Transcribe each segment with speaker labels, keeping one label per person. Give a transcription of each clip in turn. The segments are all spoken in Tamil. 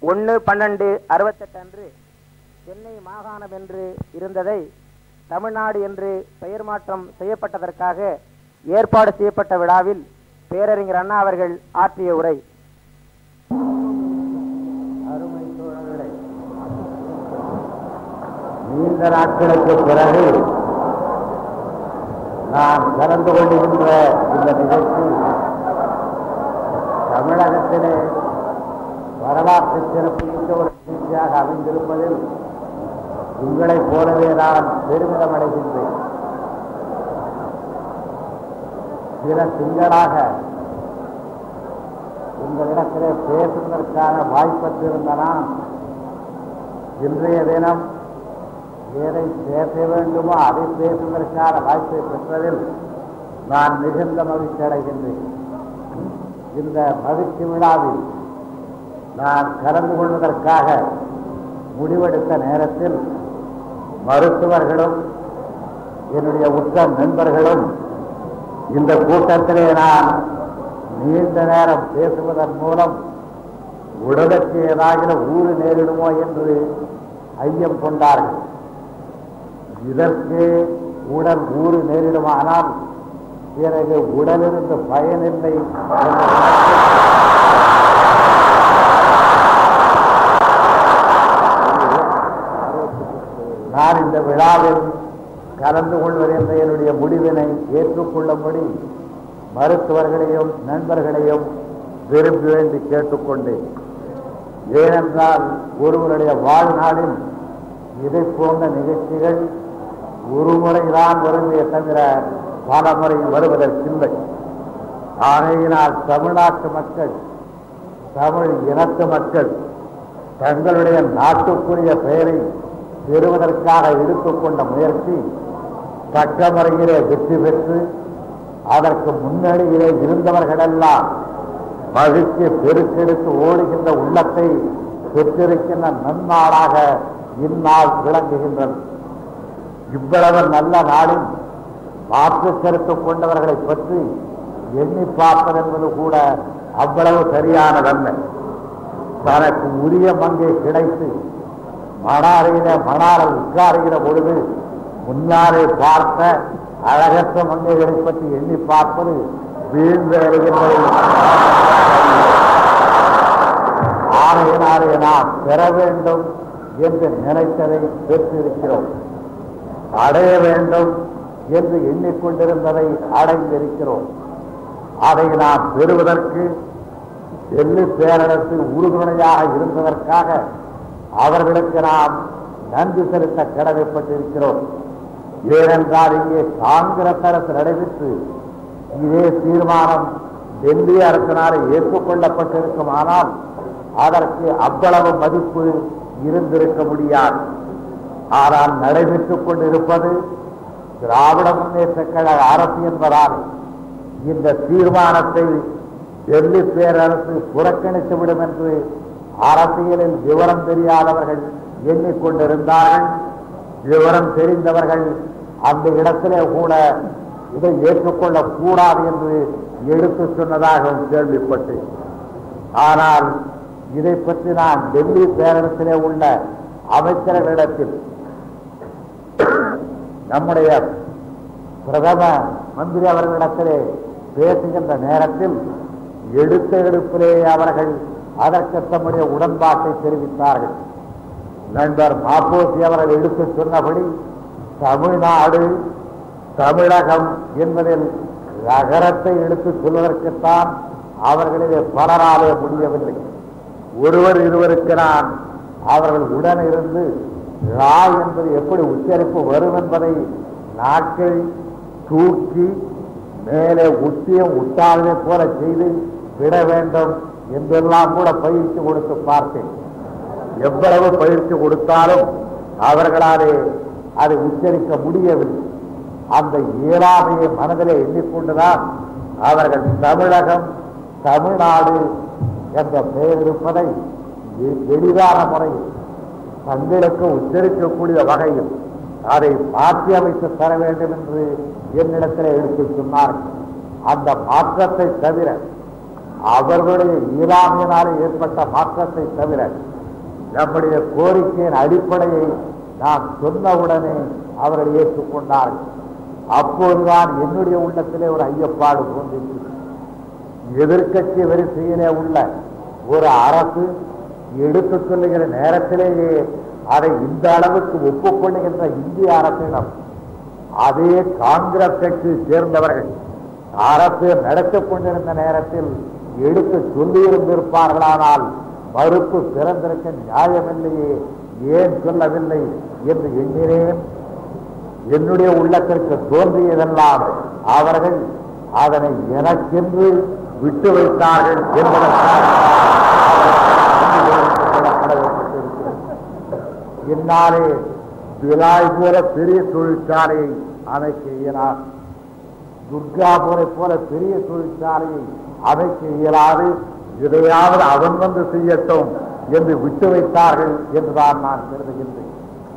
Speaker 1: ஒன்று பன்னெண்டு அறுபத்தெட்டு அன்று சென்னை மாகாணம் என்று இருந்ததை தமிழ்நாடு என்று பெயர் மாற்றம் செய்யப்பட்டதற்காக ஏற்பாடு செய்யப்பட்ட விழாவில் பேரறிஞர் அண்ணா அவர்கள் ஆற்றிய உரை
Speaker 2: அருமை தோழர்களே நீண்ட நாட்களுக்கு பிறகு நான் கலந்து கொள்கின்ற இந்த நிகழ்ச்சி தமிழகத்திலே வரலாற்று சிறப்பு மிக்க ஒரு நிகழ்ச்சியாக அமைந்திருப்பதில் உங்களைப் போலவே நான் பெருமிதம் அடைகின்றேன் சில திங்களாக உங்களிடத்திலே பேசுவதற்கான வாய்ப்பற்றிருந்த நான் இன்றைய தினம் எதை பேச வேண்டுமோ அதை பேசுவதற்கான வாய்ப்பை பெற்றதில் நான் மிகுந்த மகிழ்ச்சி அடைகின்றேன் இந்த மகிழ்ச்சி விழாவில் நான் கலந்து கொள்வதற்காக முடிவெடுத்த நேரத்தில் மருத்துவர்களும் என்னுடைய உற்ற நண்பர்களும் இந்த கூட்டத்திலே நான் நீண்ட நேரம் பேசுவதன் மூலம் உடலுக்கு ஏதாகிலும் ஊறு நேரிடுமோ என்று ஐயம் கொண்டார்கள் இதற்கு உடல் ஊறு நேரிடுமானால் பிறகு உடலிருந்து பயனில்லை என்ற நான் இந்த விழாவில் கலந்து கொள்வது என்ற என்னுடைய முடிவினை ஏற்றுக்கொள்ளும்படி மருத்துவர்களையும் நண்பர்களையும் விரும்பி வேண்டி கேட்டுக்கொண்டேன் ஏனென்றால் ஒருவருடைய வாழ்நாளில் இதை போன்ற நிகழ்ச்சிகள் ஒரு முறைதான் வருமே தவிர பல முறை வருவதற்கில்லை ஆகையினால் தமிழ்நாட்டு மக்கள் தமிழ் இனத்து மக்கள் தங்களுடைய நாட்டுக்குரிய பெயரை பெறுவதற்காக எடுத்துக்கொண்ட முயற்சி தக்க முறையிலே வெற்றி பெற்று அதற்கு முன்னணியிலே இருந்தவர்களெல்லாம் மகிழ்ச்சி பெருக்கெடுத்து ஓடுகின்ற உள்ளத்தை பெற்றிருக்கின்ற நன்னாளாக இந்நாள் விளங்குகின்றது இவ்வளவு நல்ல நாளில் மாற்று கருத்து கொண்டவர்களை பற்றி எண்ணி பார்ப்பது என்பது கூட அவ்வளவு சரியானதல்ல தனக்கு உரிய மங்கை கிடைத்து மணாரையில மணாரில் உட்காருகிற பொழுது முன்னாலே பார்த்த அழகற்ற மங்கைகளை பற்றி எண்ணி பார்ப்பது வீழ்ந்து வருகின்றது ஆணையினாலே நாம் பெற வேண்டும் என்று நினைத்ததை பெற்றிருக்கிறோம் அடைய வேண்டும் என்று எண்ணிக்கொண்டிருந்ததை அடைந்திருக்கிறோம் அதை நாம் பெறுவதற்கு டெல்லி பேரரசு உறுதுணையாக இருந்ததற்காக அவர்களுக்கு நாம் நன்றி செலுத்த கடமைப்பட்டிருக்கிறோம் ஏனென்றால் இங்கே காங்கிரஸ் அரசு நடைபெற்று இதே தீர்மானம் டெல்லி அரசினாலே ஏற்றுக்கொள்ளப்பட்டிருக்குமானால் அதற்கு அவ்வளவு மதிப்பு இருந்திருக்க முடியாது ஆனால் நடைபெற்றுக் கொண்டிருப்பது திராவிட முன்னேற்ற கழக அரசு என்பதால் இந்த தீர்மானத்தை டெல்லி பேரரசு புறக்கணித்துவிடும் என்று அரசியலில் விவரம் தெரியாதவர்கள் எண்ணிக்கொண்டிருந்தார்கள் விவரம் தெரிந்தவர்கள் அந்த இடத்திலே கூட இதை ஏற்றுக்கொள்ளக் கூடாது என்று எடுத்து சொன்னதாகவும் கேள்விப்பட்டேன் ஆனால் இதை பற்றி நான் டெல்லி பேரரசிலே உள்ள அமைச்சர்களிடத்தில் நம்முடைய பிரதம மந்திரி அவர்களிடத்திலே பேசுகின்ற நேரத்தில் எடுத்த எடுப்பிலே அவர்கள் அதற்கு தம்முடைய உடன்பாட்டை தெரிவித்தார்கள் நண்பர் மாப்போசி அவர்கள் எடுத்து சொன்னபடி தமிழ்நாடு தமிழகம் என்பதில் நகரத்தை எடுத்து சொல்வதற்குத்தான் அவர்களிலே பலராலே முடியவில்லை ஒருவர் இருவருக்கு நான் அவர்கள் உடன் இருந்து ரா என்பது எப்படி உச்சரிப்பு வரும் என்பதை நாட்கள் தூக்கி மேலே உத்தியம் உட்டாளதை போல செய்து விட வேண்டும் என்றெல்லாம் கூட பயிற்சி கொடுத்து பார்த்தேன் எவ்வளவு பயிற்சி கொடுத்தாலும் அவர்களாலே அதை உச்சரிக்க முடியவில்லை அந்த இயலாமையை மனதிலே எண்ணிக்கொண்டுதான் அவர்கள் தமிழகம் தமிழ்நாடு என்ற பெயர் இருப்பதை எ- எளிதான முறையில் தங்களுக்கு உச்சரிக்கக்கூடிய வகையில் அதை மாற்றி அமைத்து தர வேண்டும் என்று என்னிடத்தில் எடுத்து சொன்னார்கள் அந்த மாற்றத்தை தவிர அவர்களுடைய இயலாமையினாலே ஏற்பட்ட மாற்றத்தை தவிர நம்முடைய கோரிக்கையின் அடிப்படையை நாம் சொன்னவுடனே அவர்கள் ஏற்றுக்கொண்டார்கள் அப்போதுதான் என்னுடைய உள்ளத்திலே ஒரு ஐயப்பாடு தோன்றிற்று எதிர்க்கட்சி வரிசையிலே உள்ள ஒரு அரசு எடுத்து சொல்லுகிற நேரத்திலேயே அதை இந்த அளவுக்கு ஒப்புக்கொள்ளுகின்ற இந்திய அரசிடம் அதே காங்கிரஸ் கட்சி சேர்ந்தவர்கள் அரசு நடத்திக் கொண்டிருந்த நேரத்தில் எடுத்து சொல்லியிருந்திருப்பார்களானால் மறுப்பு பிறந்திருக்க நியாயமில்லையே ஏன் சொல்லவில்லை என்று எண்ணினேன் என்னுடைய உள்ளத்திற்கு தோன்றியதெல்லாம் அவர்கள் அதனை எனக்கென்று விட்டு வைத்தார்கள் என்பதற்காக என்னாலே விலாய் போல பெரிய தொழிற்சாலையை அமைக்க இயலாது துர்காபுரை போல பெரிய தொழிற்சாலையை அமைக்க இயலாது இதையாவது அவன் வந்து செய்யட்டும் என்று விட்டு வைத்தார்கள் என்றுதான் நான் கருதுகின்றேன்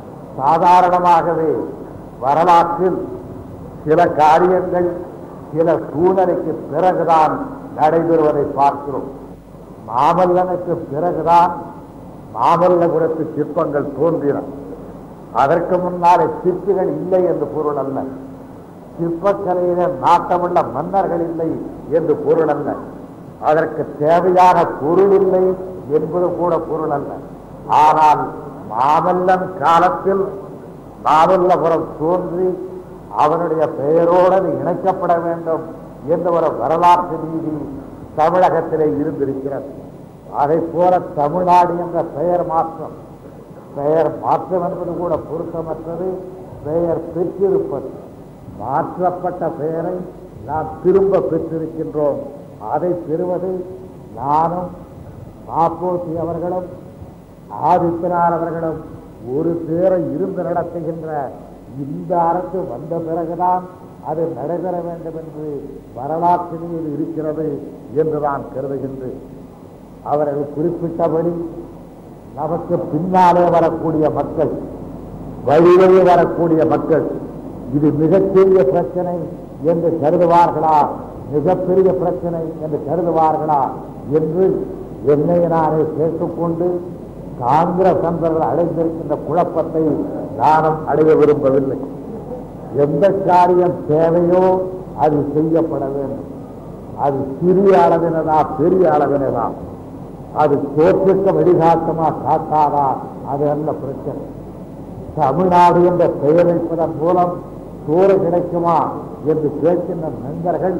Speaker 2: சாதாரணமாகவே வரலாற்றில் சில காரியங்கள் சில சூழ்நிலைக்கு பிறகுதான் நடைபெறுவதை பார்க்கிறோம் மாமல்லனுக்கு பிறகுதான் மாமல்லபுரத்து சிற்பங்கள் தோன்றின அதற்கு முன்னாலே சிற்பிகள் இல்லை என்று பொருள் அல்ல சிற்பக்கலையில நாட்டமுள்ள மன்னர்கள் இல்லை என்று பொருள் அல்ல அதற்கு தேவையான பொருள் இல்லை என்பது கூட பொருள் அல்ல ஆனால் மாமல்லன் காலத்தில் மாமல்லபுரம் தோன்றி அவனுடைய பெயரோடு அது இணைக்கப்பட வேண்டும் என்ற ஒரு வரலாற்று நீதி தமிழகத்திலே இருந்திருக்கிறது அதை போல தமிழ்நாடு என்ற பெயர் மாற்றம் பெயர் மாற்றம் என்பது கூட பொருத்தமற்றது பெயர் பெற்றிருப்பது மாற்றப்பட்ட பெயரை நாம் திரும்ப பெற்றிருக்கின்றோம் அதை பெறுவது நானும் மாப்போசி அவர்களும் ஆதித்தனார் அவர்களும் ஒரு பேரை இருந்து நடத்துகின்ற இந்த அரசு வந்த பிறகுதான் அது நடைபெற வேண்டும் என்று வரலாற்றில் இருக்கிறது என்று நான் கருதுகின்றேன் அவர்கள் குறிப்பிட்டபடி நமக்கு பின்னாலே வரக்கூடிய மக்கள் வழிவழி வரக்கூடிய மக்கள் இது மிகப்பெரிய பிரச்சனை என்று கருதுவார்களா மிகப்பெரிய பிரச்சனை என்று கருதுவார்களா என்று என்னை நானே கேட்டுக்கொண்டு காங்கிரஸ் அன்பர்கள் அடைந்திருக்கின்ற குழப்பத்தை நானும் அடைய விரும்பவில்லை எந்த காரியம் தேவையோ அது செய்யப்பட வேண்டும் அது சிறிய அளவினதா பெரிய அளவினதா அது தோற்றுக்க வழிகாட்டுமா காட்டாதா அது அல்ல பிரச்சனை தமிழ்நாடு என்ற பெயர் வைப்பதன் மூலம் சோறு கிடைக்குமா என்று கேட்கின்ற நண்பர்கள்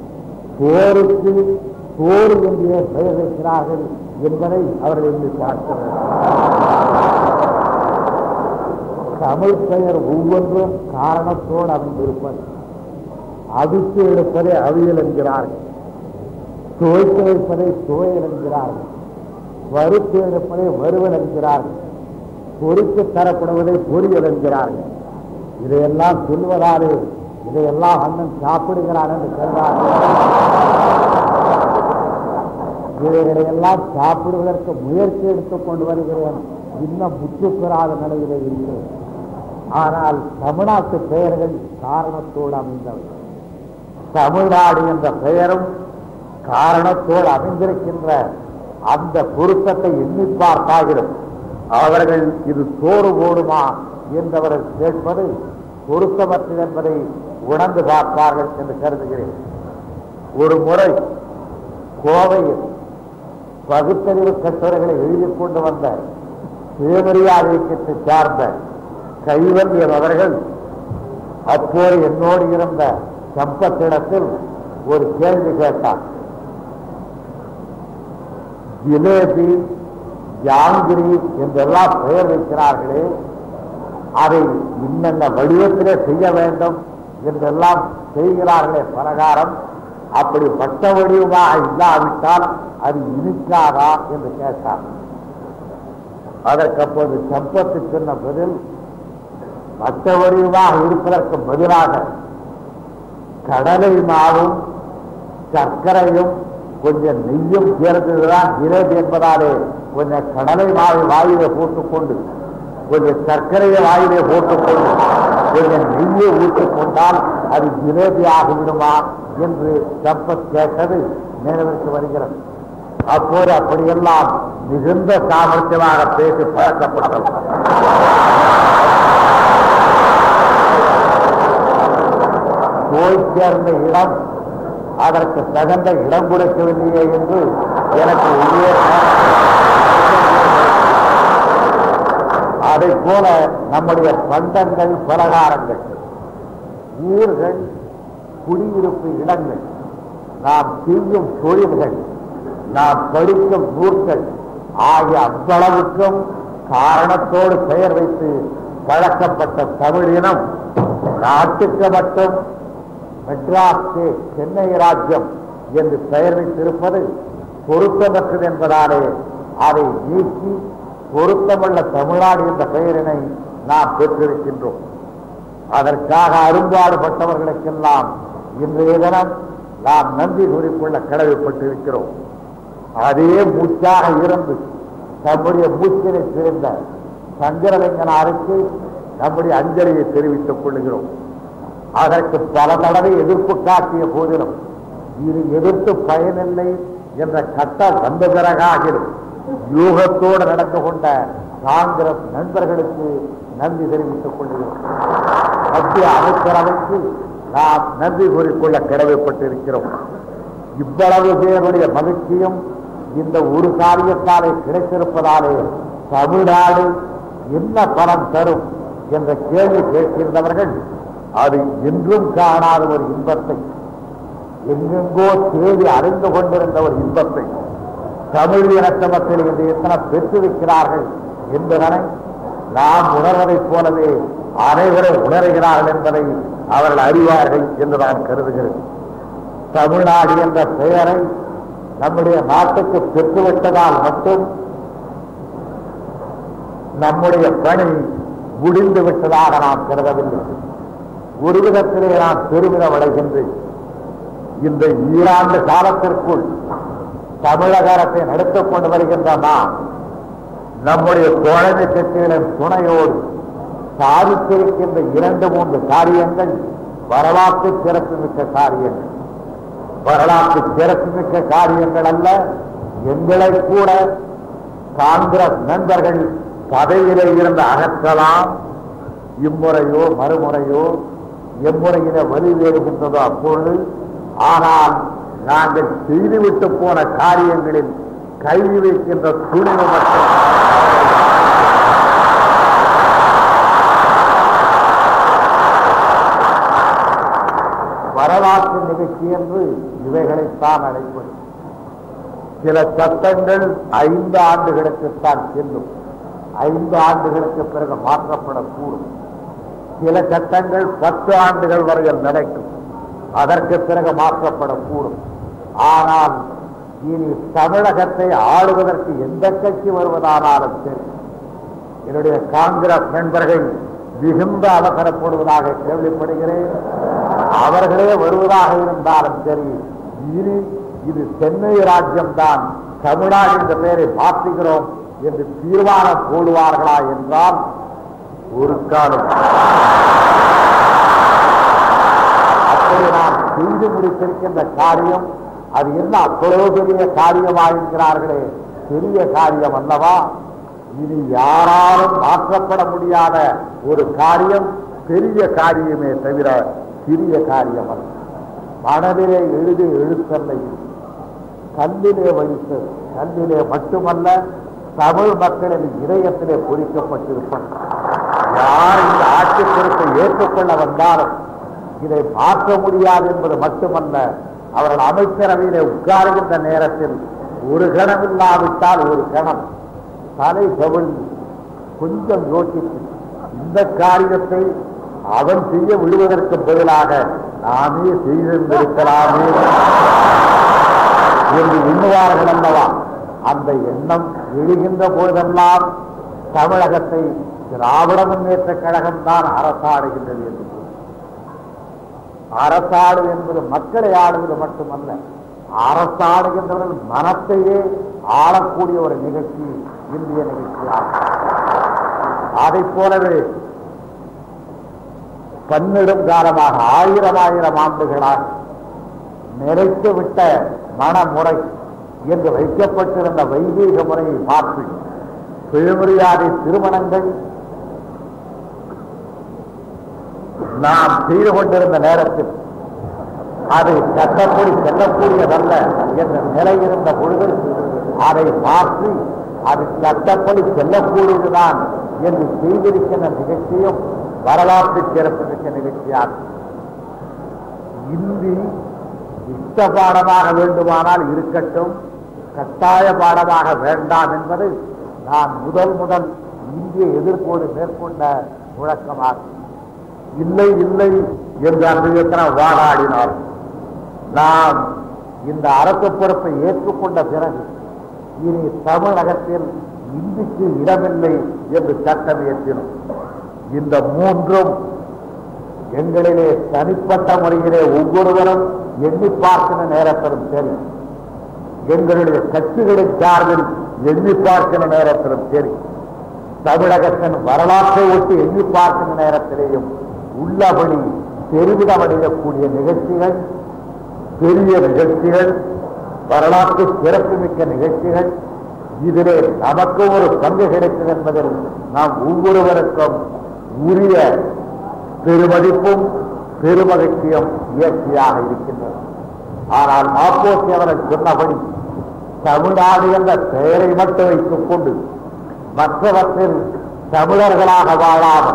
Speaker 2: சோறுக்கு சோறு என்றே பெயர் வைக்கிறார்கள் என்பதை அவர்கள் எண்ணி பார்க்கிறார்கள் தமிழ் பெயர் ஒவ்வொன்றும் காரணத்தோடு அமைந்திருப்பது அவித்து எடுப்பதை அவியல் என்கிறார்கள் துவைத்து வைப்பதை துவையல் என்கிறார்கள் வறுத்து எடுப்பதை வறுவல் என்கிறார்கள் பொறித்து தரப்படுவதை பொரியல் என்கிறார்கள் இதையெல்லாம் சொல்வதாலே இதையெல்லாம் அண்ணன் சாப்பிடுகிறான் என்று கருதார்கள் இவைகளை எல்லாம் சாப்பிடுவதற்கு முயற்சி எடுத்துக் கொண்டு வருகிறேன் இன்னும் முற்று பெறாத நிலையிலே இருக்கிறேன் ஆனால் தமிழ்நாட்டு பெயர்கள் காரணத்தோடு அமைந்தவை தமிழ்நாடு என்ற பெயரும் காரணத்தோடு அமைந்திருக்கின்ற அந்த பொருத்தத்தை எண்ணி பார்த்தாகிடும் அவர்கள் இது சோறு போடுமா என்றவர்கள் கேட்பது பொருத்தமற்றது என்பதை உணர்ந்து பார்ப்பார்கள் என்று கருதுகிறேன் ஒரு முறை கோவையில் பகுத்தறிவு கட்டுரைகளை எழுதிக் கொண்டு வந்த சுயமரியாதை இயக்கத்தை சார்ந்த கைவல்யர் அவர்கள் அப்போது என்னோடு இருந்த சம்பத்திடத்தில் ஒரு கேள்வி கேட்டார் ஜிலேபி ஜாங்கிரி என்றெல்லாம் பெயர் வைக்கிறார்களே அதை இன்னென்ன வடிவத்திலே செய்ய வேண்டும் என்றெல்லாம் செய்கிறார்களே பலகாரம் அப்படி பட்ட வடிவமாக இல்லாவிட்டால் அது இனிக்காதா என்று கேட்டார் அதற்கு அப்போது சம்பத்து சொன்ன பதில் பட்ட வடிவமாக இருப்பதற்கு பதிலாக கடலை மாவும் சர்க்கரையும் கொஞ்சம் நெய்யும் சேர்ந்ததுதான் ஜிலேபி என்பதாலே கொஞ்சம் கடலை மாவை வாயிலே போட்டுக்கொண்டு கொஞ்சம் சர்க்கரையை வாயிலே போட்டுக்கொண்டு கொஞ்சம் நெய்யை ஊற்றிக் கொண்டால் அது ஜிலேபி ஆகிவிடுமா என்று சம்பத் கேட்டது நினைவிற்கு வருகிறது அப்போது அப்படியெல்லாம் மிகுந்த சாமர்த்தியமாக பேசி பழக்கப்பட்டது போய் சேர்ந்த இடம் அதற்கு தகுந்த இடம் கொடுக்கவில்லையே என்று எனக்கு உள்ளே அதை போல நம்முடைய பண்டங்கள் பலகாரங்கள் ஊர்கள் குடியிருப்பு இடங்கள் நாம் செய்யும் தொழில்கள் நாம் படிக்கும் நூல்கள் ஆகிய அவ்வளவுக்கும் காரணத்தோடு பெயர் வைத்து பழக்கப்பட்ட தமிழினம் நாட்டுக்கு மட்டும் மெட்ராஸ் ஸ்டேட், சென்னை ராஜ்யம் என்று பெயர் வைத்திருப்பது பொருத்தமற்றது என்பதாலே அதை நீக்கி பொருத்தமுள்ள தமிழ்நாடு என்ற பெயரினை நாம் பெற்றிருக்கின்றோம் அதற்காக அரும்பாடுபட்டவர்களுக்கெல்லாம் இன்றைய தினம் நாம் நன்றி கூறிக்கொள்ள கடமைப்பட்டிருக்கிறோம் அதே மூச்சாக இருந்து நம்முடைய மூச்சினை பிரிந்த சங்கரலிங்கனாருக்கு நம்முடைய அஞ்சலியை தெரிவித்துக் கொள்கிறோம் அதற்கு பல தடவை எதிர்ப்பு காட்டிய போதிலும் இது எதிர்த்து பயனில்லை என்ற கட்டம் வந்த பிறகாகிலும் யூகத்தோடு நடந்து கொண்ட காங்கிரஸ் நண்பர்களுக்கு நன்றி தெரிவித்துக் கொள்கிறோம் மத்திய அமைச்சரவைக்கு நாம் நன்றி கூறிக்கொள்ள கடமைப்பட்டிருக்கிறோம் இவ்வளவு பேருடைய மகிழ்ச்சியும் இந்த ஒரு காரியத்தாலே கிடைத்திருப்பதாலே தமிழ்நாடு என்ன பலன் தரும் என்ற கேள்வி கேட்டிருந்தவர்கள் அது என்றும் காணாத ஒரு இன்பத்தை எங்கெங்கோ தேடி அறிந்து கொண்டிருந்த ஒரு இன்பத்தை தமிழ் இனத்தமத்தில் இன்று எத்தனை பெற்றிருக்கிறார்கள் என்பதனை நாம் உணர்வதைப் போலவே அனைவரும் உணர்கிறார்கள் என்பதை அவர்கள் அறிவார்கள் என்று நான் கருதுகிறேன் தமிழ்நாடு என்ற பெயரை நம்முடைய நாட்டுக்கு பெற்றுவிட்டதால் மட்டும் நம்முடைய பணி முடிந்து விட்டதாக நாம் கருதவில்லை ஒரு விதத்திலே நான் பெருமிதம் அடைகின்றேன் இந்த ஈராண்டு காலத்திற்குள் தமிழக அரசை நடத்திக் கொண்டு வருகின்ற நாம் நம்முடைய தோழமை கட்சிகளின் துணையோடு சாதித்திருக்கின்ற இரண்டு மூன்று காரியங்கள் வரலாற்று சிறப்புமிக்க காரியங்கள் வரலாற்று சிறப்புமிக்க காரியங்கள் அல்ல எங்களை கூட காங்கிரஸ் நண்பர்கள் பதவியிலே இருந்து அகற்றலாம் இம்முறையோ மறுமுறையோ எம்முறையில வலுவேறுகின்றதோ அப்பொழுது ஆனால் நாங்கள் செய்துவிட்டு போன காரியங்களில் கைது வைக்கின்ற துணிவு மட்டும் வரலாற்று நிகழ்ச்சி என்று இவைகளைத்தான் அழைப்பது சில சட்டங்கள் ஐந்து ஆண்டுகளுக்குத்தான் செல்லும் ஐந்து ஆண்டுகளுக்கு பிறகு மாற்றப்படக்கூடும் சில சட்டங்கள் பத்து ஆண்டுகள் வரையில் நடக்கும் அதற்கு பிறகு மாற்றப்படக்கூடும் ஆனால் இனி தமிழகத்தை ஆளுவதற்கு எந்த கட்சி வருவதானாலும் சரி என்னுடைய காங்கிரஸ் நண்பர்கள் மிகுந்த அவசரப்படுவதாக கேள்விப்படுகிறேன் அவர்களே வருவதாக இருந்தாலும் சரி இனி இது சென்னை ராஜ்யம்தான் தமிழ்நாடு என்ற பெயரை மாற்றுகிறோம் என்று தீர்மானம் போடுவார்களா என்றால் ஒரு காலம் அப்படி நாம் செய்து முடித்திருக்கின்ற காரியம் அது என்ன அவ்வளவு பெரிய காரியமாயிருக்கிறார்களே பெரிய காரியம் அல்லவா இனி யாராலும் மாற்றப்பட முடியாத ஒரு காரியம் பெரிய காரியமே தவிர சிறிய காரியம் அல்ல மனதிலே எழுதி எழுத்தல்ல இது. கல்லிலே வடித்தது கல்லிலே மட்டுமல்ல தமிழ் மக்களின் இதயத்திலே பொறிக்கப்பட்டிருப்பது யார் இந்த ஆட்சி பொறுப்பை ஏற்றுக்கொள்ள வந்தாலும் இதை மாற்ற முடியாது என்பது மட்டுமல்ல அவர்கள் அமைச்சரவையிலே உட்காருகின்ற நேரத்தில் ஒரு கணம் இல்லாவிட்டால் ஒரு கணம் தலை கவிழ்ந்து கொஞ்சம் யோசித்து இந்த காரியத்தை அவன் செய்ய விடுவதற்கு பதிலாக நாமே செய்திருந்திருக்கலாமே என்று எண்ணுவார்கள் அல்லவா அந்த எண்ணம் எழுகின்ற பொழுதெல்லாம் தமிழகத்தை திராவிட முன்னேற்ற கழகம் தான் அரசாடுகின்றது என்று கூறும். அரசாடு என்பது மக்களை ஆடுவது மட்டுமல்ல அரசாடுகின்றவர்கள் மனத்தையே ஆளக்கூடிய ஒரு நிகழ்ச்சி இந்திய நிகழ்ச்சியாகும் அதைப் போலவே பன்னெடும் காலமாக ஆயிரம் ஆயிரம் ஆண்டுகளாக நிறைத்து விட்ட மனமுறை என்று வைக்கப்பட்டிருந்த வைதீக முறையை மாற்றி பெருமரியாதை திருமணங்கள் நாம் செய்து கொண்டிருந்த நேரத்தில் அது சட்டப்படி செல்லக்கூடியதல்ல என்ற நிலை இருந்த பொழுது அதை மாற்றி அது சட்டப்படி செல்லக்கூடியதுதான் என்று செய்திருக்கின்ற நிகழ்ச்சியும் வரலாற்று சிறப்புமிக்க நிகழ்ச்சியாகும் இந்தி இஷ்ட பாடமாக வேண்டுமானால் இருக்கட்டும் கட்டாய பாடமாக வேண்டாம் என்பது நான் முதல் முதல் இந்திய எதிர்ப்போடு மேற்கொண்ட முழக்கமாகும் இல்லை இல்லை என்று அன்றைய வாடாடினார் நாம் இந்த அரசு பொறுப்பை ஏற்றுக்கொண்ட பிறகு இனி தமிழகத்தில் இந்திக்கு இடமில்லை என்று சட்டம் இயற்றினோம் இந்த மூன்றும் எங்களிலே தனிப்பட்ட முறையிலே ஒவ்வொருவரும் எண்ணி பார்க்கிற நேரத்திலும் சரி எங்களுடைய கட்சிகளின் சார்பில் எண்ணி பார்க்கிற நேரத்திலும் சரி தமிழகத்தின் வரலாற்றை ஒட்டி எண்ணி பார்க்கிற நேரத்திலேயும் உள்ளபடி பெருமிதமடையக்கூடிய நிகழ்ச்சிகள் பெரிய நிகழ்ச்சிகள் வரலாற்று சிறப்புமிக்க நிகழ்ச்சிகள் இதிலே நமக்கு ஒரு பங்கு கிடைக்கும் என்பதில் நாம் ஒவ்வொருவருக்கும் உரிய பெருமதிப்பும் பெருமகிழ்ச்சியும் இயற்கையாக இருக்கின்றது ஆனால் மாப்போசி அவர்கள் சொன்னபடி தமிழ்நாடு என்ற பெயரை மட்டும் வைத்துக் கொண்டு மற்றவற்றில் தமிழர்களாக வாழாமல்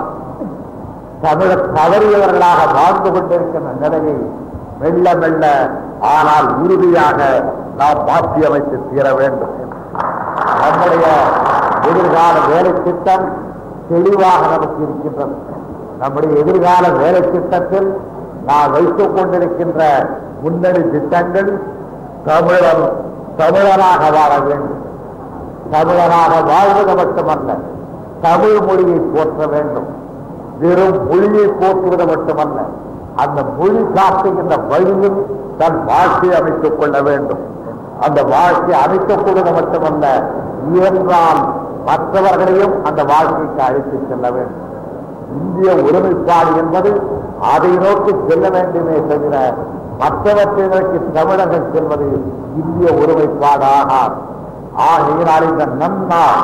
Speaker 2: தமிழர் தவறியவர்களாக வாழ்ந்து கொண்டிருக்கின்ற நிலையை மெல்ல மெல்ல ஆனால் உறுதியாக நாம் மாற்றி அமைத்து தீர வேண்டும் நம்முடைய எதிர்கால வேலை திட்டம் தெளிவாக நமக்கு இருக்கின்றது நம்முடைய எதிர்கால வேலை திட்டத்தில் நாம் வைத்துக் கொண்டிருக்கின்ற முன்னணி திட்டங்கள் தமிழன் தமிழராக வாழ வேண்டும் தமிழராக வாழ்வது மட்டுமல்ல தமிழ் மொழியை போற்ற வேண்டும் வெறும் மொழியை போற்றுவது மட்டுமல்ல அந்த மொழி காட்டுகின்ற வழியில் தன் வாழ்க்கையை அமைத்துக் கொள்ள வேண்டும் அந்த வாழ்க்கையை அமைத்துக் கொள்வது மட்டுமல்ல இயன்றால் மற்றவர்களையும் அந்த வாழ்க்கைக்கு அழைத்துச் செல்ல வேண்டும் இந்திய ஒருமைப்பாடு என்பது அதை நோக்கி செல்ல வேண்டுமே தவிர மற்றவற்றை நோக்கி தமிழகம் செல்வது இந்திய ஒருமைப்பாடு ஆகாது ஆகையினால் இந்த நன்னாள்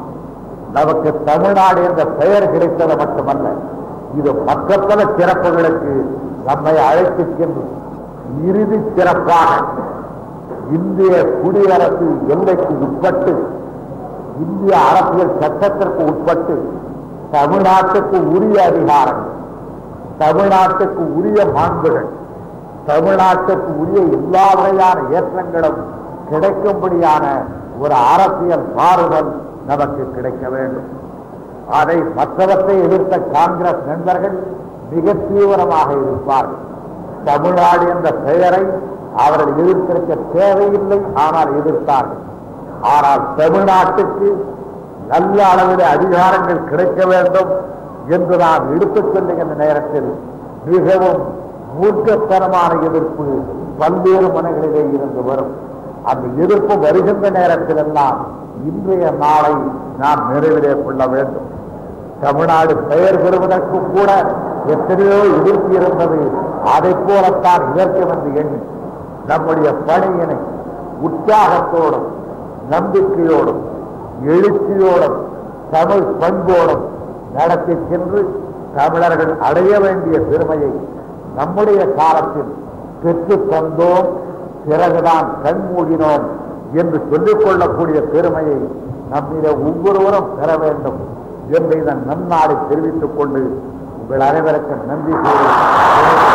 Speaker 2: நமக்கு தமிழ்நாடு என்ற பெயர் கிடைத்தது மட்டுமல்ல இது மற்ற பல சிறப்புகளுக்கு நம்மை அழைத்துச் சென்று இறுதி சிறப்பாக இந்திய குடியரசு எல்லைக்கு உட்பட்டு இந்திய அரசியல் சட்டத்திற்கு உட்பட்டு தமிழ்நாட்டுக்கு உரிய அதிகாரங்கள் தமிழ்நாட்டுக்கு உரிய மாண்புகள் தமிழ்நாட்டுக்கு உரிய எல்லா வகையான ஏற்றங்களும் கிடைக்கும்படியான ஒரு அரசியல் மாறுதல் நமக்கு கிடைக்க வேண்டும் அதை மற்றவற்றை எதிர்த்த காங்கிரஸ் நண்பர்கள் மிக தீவிரமாக இருப்பார்கள் தமிழ்நாடு என்ற பெயரை அவர்கள் எதிர்த்திருக்க தேவையில்லை ஆனால் எதிர்த்தார்கள் ஆனால் தமிழ்நாட்டுக்கு நல்ல அளவில் அதிகாரங்கள் கிடைக்க வேண்டும் என்று நாம் எடுத்துச் செல்லுகின்ற நேரத்தில் மிகவும் மூர்க்கத்தனமான எதிர்ப்பு பல்வேறு மனைகளிலே இருந்து வரும் அந்த எதிர்ப்பு வருகின்ற நேரத்தில் எல்லாம் இன்றைய நாளை நாம் நிறைவிலே கொள்ள வேண்டும் தமிழ்நாடு பெயர் பெறுவதற்கு கூட எத்தனையோ எதிர்ப்பு இருந்தது அதை போலத்தான் இதற்கும் என்று எண்ணி நம்முடைய பணியினை உற்சாகத்தோடும் நம்பிக்கையோடும் எழுச்சியோடும் தமிழ் பண்போடும் நடத்தி சென்று தமிழர்கள் அடைய வேண்டிய பெருமையை நம்முடைய காலத்தில் பெற்றுத் தந்தோம் பிறகுதான் கண்மூடினோம் என்று சொல்லிக் கொள்ளக்கூடிய பெருமையை நம்மிட ஒவ்வொருவரும் பெற வேண்டும் என்று இதன் நன்னாடை தெரிவித்துக் கொண்டு உங்கள் அனைவருக்கும் நன்றி கூறி